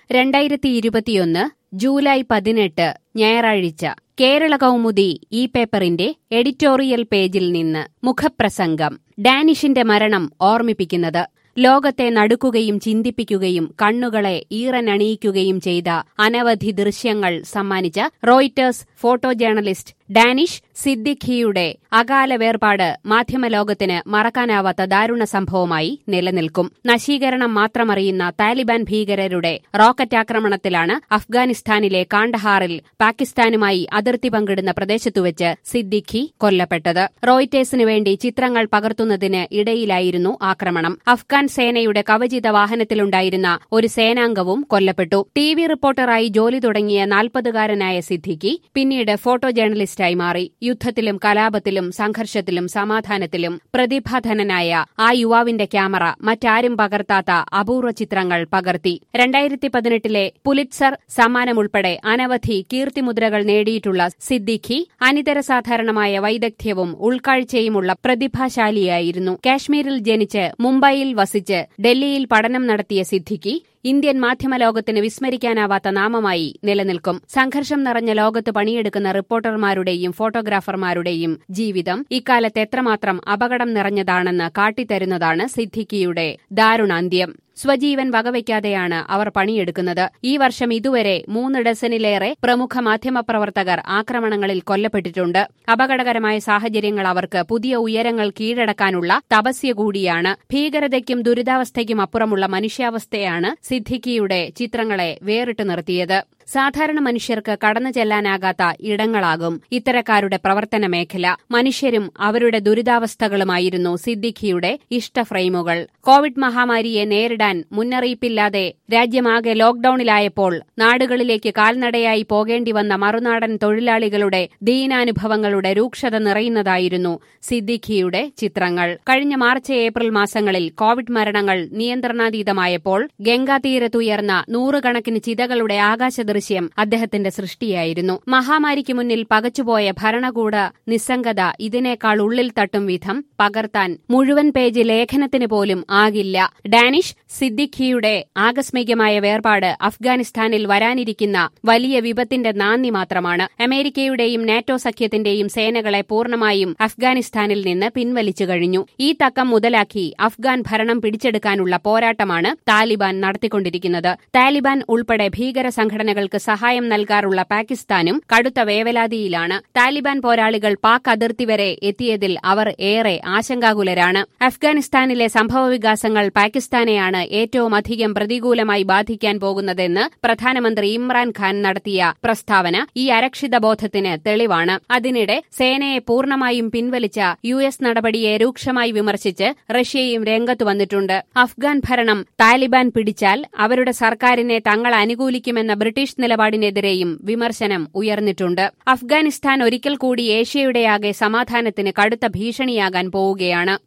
രണ്ടായിരത്തി ഇരുപത്തിയൊന്ന് ജൂലൈ പതിനെട്ട് ഞായറാഴ്ച കേരള കൗമുദി ഈ പേപ്പറിന്റെ എഡിറ്റോറിയൽ പേജിൽ നിന്ന് മുഖപ്രസംഗം ഡാനിഷിന്റെ മരണം ഓർമ്മിപ്പിക്കുന്നത് ലോകത്തെ നടുക്കുകയും ചിന്തിപ്പിക്കുകയും കണ്ണുകളെ ഈറനണിയിക്കുകയും ചെയ്ത അനവധി ദൃശ്യങ്ങൾ സമ്മാനിച്ച റോയിറ്റേഴ്സ് ഫോട്ടോ ജേർണലിസ്റ്റ് ഡാനിഷ് സിദ്ദിഖിയുടെ അകാല വേർപാട് മാധ്യമലോകത്തിന് മറക്കാനാവാത്ത ദാരുണ സംഭവമായി നിലനിൽക്കും നശീകരണം മാത്രമറിയുന്ന താലിബാൻ ഭീകരരുടെ റോക്കറ്റ് ആക്രമണത്തിലാണ് അഫ്ഗാനിസ്ഥാനിലെ കാണ്ഡഹാറിൽ പാകിസ്ഥാനുമായി അതിർത്തി പങ്കിടുന്ന പ്രദേശത്തുവച്ച് സിദ്ദിഖി കൊല്ലപ്പെട്ടത് റോയിറ്റേഴ്സിനു വേണ്ടി ചിത്രങ്ങൾ പകർത്തുന്നതിന് ഇടയിലായിരുന്നു ആക്രമണം അഫ്ഗാൻ സേനയുടെ കവചിത വാഹനത്തിലുണ്ടായിരുന്ന ഒരു സേനാംഗവും കൊല്ലപ്പെട്ടു ടി വി റിപ്പോർട്ടറായി ജോലി തുടങ്ങിയ നാൽപ്പതുകാരനായ സിദ്ദിഖി പിന്നീട് ഫോട്ടോ ജേർണലിസ്റ്റായി മാറി യുദ്ധത്തിലും കലാപത്തിലും സംഘർഷത്തിലും സമാധാനത്തിലും പ്രതിഭാധനനായ ആ യുവാവിന്റെ ക്യാമറ മറ്റാരും പകർത്താത്ത അപൂർവ ചിത്രങ്ങൾ പകർത്തി രണ്ടായിരത്തി പതിനെട്ടിലെ പുലിറ്റ്സർ സമ്മാനമുൾപ്പെടെ അനവധി കീർത്തിമുദ്രകൾ നേടിയിട്ടുള്ള സിദ്ദിഖി അനിതരസാധാരണമായ വൈദഗ്ധ്യവും ഉൾക്കാഴ്ചയുമുള്ള പ്രതിഭാശാലിയായിരുന്നു കാശ്മീരിൽ ജനിച്ച് മുംബൈയിൽ വസിച്ച് ഡൽഹിയിൽ പഠനം നടത്തിയ സിദ്ദിഖി ഇന്ത്യൻ മാധ്യമലോകത്തിന് വിസ്മരിക്കാനാവാത്ത നാമമായി നിലനിൽക്കും സംഘർഷം നിറഞ്ഞ ലോകത്ത് പണിയെടുക്കുന്ന റിപ്പോർട്ടർമാരുടെയും ഫോട്ടോഗ്രാഫർമാരുടെയും ജീവിതം ഇക്കാലത്ത് എത്രമാത്രം അപകടം നിറഞ്ഞതാണെന്ന് കാട്ടിത്തരുന്നതാണ് സിദ്ദിഖിയുടെ ദാരുണാന്ത്യം സ്വജീവൻ വകവയ്ക്കാതെയാണ് അവർ പണിയെടുക്കുന്നത് ഈ വർഷം ഇതുവരെ മൂന്ന് ഡസനിലേറെ പ്രമുഖ മാധ്യമപ്രവർത്തകർ ആക്രമണങ്ങളിൽ കൊല്ലപ്പെട്ടിട്ടുണ്ട് അപകടകരമായ സാഹചര്യങ്ങൾ അവർക്ക് പുതിയ ഉയരങ്ങൾ കീഴടക്കാനുള്ള തപസ്യ കൂടിയാണ് ഭീകരതയ്ക്കും ദുരിതാവസ്ഥയ്ക്കും അപ്പുറമുള്ള മനുഷ്യാവസ്ഥയാണ് സിദ്ദിഖിയുടെ ചിത്രങ്ങളെ വേറിട്ട് നിർത്തിയത് സാധാരണ മനുഷ്യർക്ക് കടന്നു ചെല്ലാനാകാത്ത ഇടങ്ങളാകും ഇത്തരക്കാരുടെ പ്രവർത്തന മേഖല മനുഷ്യരും അവരുടെ ദുരിതാവസ്ഥകളുമായിരുന്നു സിദ്ദിഖിയുടെ ഇഷ്ട ഫ്രെയിമുകൾ കോവിഡ് മഹാമാരിയെ നേരിടാൻ മുന്നറിയിപ്പില്ലാതെ രാജ്യമാകെ ലോക്ഡൌണിലായപ്പോൾ നാടുകളിലേക്ക് കാൽനടയായി പോകേണ്ടി വന്ന മറുനാടൻ തൊഴിലാളികളുടെ ദീനാനുഭവങ്ങളുടെ രൂക്ഷത നിറയുന്നതായിരുന്നു സിദ്ദിഖിയുടെ ചിത്രങ്ങൾ കഴിഞ്ഞ മാർച്ച് ഏപ്രിൽ മാസങ്ങളിൽ കോവിഡ് മരണങ്ങൾ നിയന്ത്രണാതീതമായപ്പോൾ ഗംഗാതീരത്തുയർന്ന നൂറുകണക്കിന് ചിതകളുടെ ആകാശ ദൃശ്യം അദ്ദേഹത്തിന്റെ സൃഷ്ടിയായിരുന്നു മഹാമാരിക്ക് മുന്നിൽ പകച്ചുപോയ ഭരണകൂട നിസ്സംഗത ഇതിനേക്കാൾ ഉള്ളിൽ തട്ടും വിധം പകർത്താൻ മുഴുവൻ പേജ് ലേഖനത്തിന് പോലും ആകില്ല ഡാനിഷ് സിദ്ദിഖിയുടെ ആകസ്മികമായ വേർപാട് അഫ്ഗാനിസ്ഥാനിൽ വരാനിരിക്കുന്ന വലിയ വിപത്തിന്റെ നാന്ദി മാത്രമാണ് അമേരിക്കയുടെയും നാറ്റോ സഖ്യത്തിന്റെയും സേനകളെ പൂർണ്ണമായും അഫ്ഗാനിസ്ഥാനിൽ നിന്ന് പിൻവലിച്ചു കഴിഞ്ഞു ഈ തക്കം മുതലാക്കി അഫ്ഗാൻ ഭരണം പിടിച്ചെടുക്കാനുള്ള പോരാട്ടമാണ് താലിബാൻ നടത്തിക്കൊണ്ടിരിക്കുന്നത് താലിബാൻ ഉൾപ്പെടെ ഭീകര സംഘടനകൾക്ക് സഹായം നൽകാറുള്ള പാകിസ്ഥാനും കടുത്ത വേവലാതിയിലാണ് താലിബാൻ പോരാളികൾ പാക് അതിർത്തി വരെ എത്തിയതിൽ അവർ ഏറെ ആശങ്കാകുലരാണ് അഫ്ഗാനിസ്ഥാനിലെ സംഭവവികാസങ്ങൾ പാകിസ്ഥാനെയാണ് ഏറ്റവും അധികം പ്രതികൂലമായി ബാധിക്കാൻ പോകുന്നതെന്ന് പ്രധാനമന്ത്രി ഇമ്രാൻഖാൻ നടത്തിയ പ്രസ്താവന ഈ അരക്ഷിത ബോധത്തിന് തെളിവാണ് അതിനിടെ സേനയെ പൂർണ്ണമായും പിൻവലിച്ച യു എസ് നടപടിയെ രൂക്ഷമായി വിമർശിച്ച് റഷ്യയും രംഗത്തു വന്നിട്ടുണ്ട് അഫ്ഗാൻ ഭരണം താലിബാൻ പിടിച്ചാൽ അവരുടെ സർക്കാരിനെ തങ്ങൾ അനുകൂലിക്കുമെന്ന ബ്രിട്ടീഷ് നിലപാടിനെതിരെയും വിമർശനം ഉയർന്നിട്ടുണ്ട് അഫ്ഗാനിസ്ഥാൻ ഒരിക്കൽ കൂടി ഏഷ്യയുടെയാകെ സമാധാനത്തിന് കടുത്ത ഭീഷണിയാകാൻ പോവുകയാണ്